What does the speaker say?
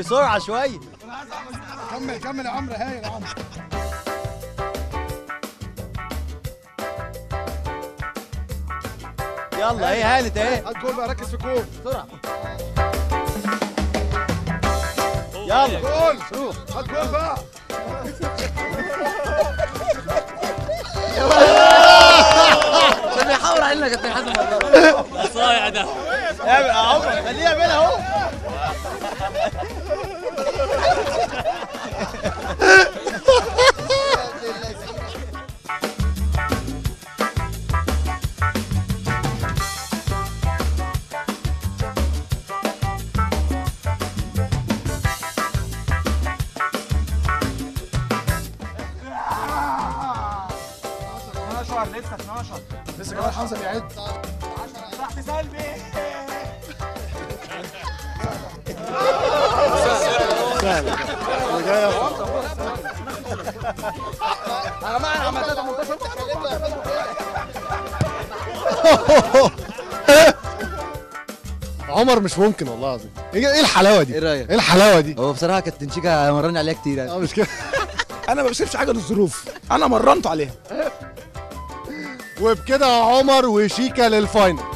بسرعه شويه كمل كمل يا عمرو هايل يا عمرو يلا ايه هانت ايه هات جول بقى ركز في الجول بسرعه يلا جول هات جول بقى عشان يحاور علينا كابتن حسن صايع ده اعمل اهو خليه يعملها اهو لسه كمان حمزه بيعد عمر مش ممكن والله العظيم ايه إيه الحلاوه دي ايه رايك؟ ايه الحلاوه دي هو بصراحه كابتن شيكا مرني عليها كتير يعني اه مش كده انا ما بسيبش حاجه للظروف انا مرنته عليها وبكده عمر وشيكا للفاينل